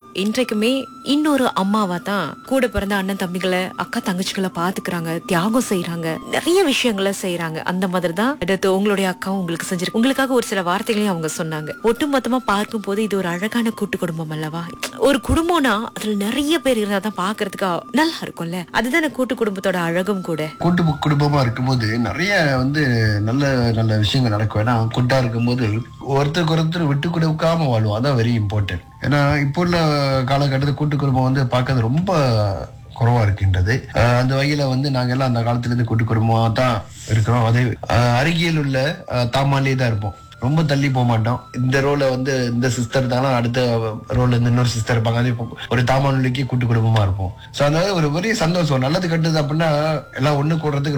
இன்றைக்குமே இன்னொரு அம்மாவா தான் கூட பிறந்த அண்ணன் தம்பிகளை அக்கா தங்கச்சிகளை பாத்துக்கிறாங்க தியாகம் செய்யறாங்க நிறைய விஷயங்களை செய்யறாங்க அந்த மாதிரி தான் அடுத்து உங்களுடைய அக்காவும் உங்களுக்கு செஞ்சிருக்கு உங்களுக்காக ஒரு சில வார்த்தைகளையும் அவங்க சொன்னாங்க ஒட்டுமொத்தமா பார்க்கும் போது இது ஒரு அழகான கூட்டு குடும்பம் அல்லவா ஒரு குடும்பம்னா அதுல நிறைய பேர் இருந்தா தான் பாக்குறதுக்கு நல்லா இருக்கும்ல அதுதானே கூட்டு குடும்பத்தோட அழகும் கூட கூட்டு கு- குடும்பமா இருக்கும்போது நிறைய வந்து நல்ல நல்ல விஷயங்கள் நடக்கும் ஏன்னா கூட்டா இருக்கும்போது ஒருத்தருக்கு ஒருத்தர் விட்டு கொடுக்காம வாழ்வோம் அதான் வெரி இம்பார்ட்டன்ட் ஏன்னா இப்போ உள்ள காலகட்டத்தில் கூட்டு குடும்பம் வந்து பார்க்கறது ரொம்ப குறைவா இருக்கின்றது அஹ் அந்த வகையில வந்து நாங்க எல்லாம் அந்த காலத்துல இருந்து கூட்டு குடும்பமா தான் இருக்கிறோம் அதே அஹ் அருகில் உள்ள அஹ் தாமாலே தான் இருப்போம் ரொம்ப தள்ளி போக மாட்டோம் இந்த ரோல வந்து இந்த சிஸ்டர் தானே அடுத்த ரோல்ல இருந்து இன்னொரு சிஸ்டர் இருப்பாங்க அதே இப்போ ஒரு தாமானுலிக்கு கூட்டு குடும்பமா இருப்போம் சோ அதனால ஒரு பெரிய சந்தோஷம் நல்லது கட்டுது அப்படின்னா எல்லாம் ஒண்ணு கூடுறதுக்கு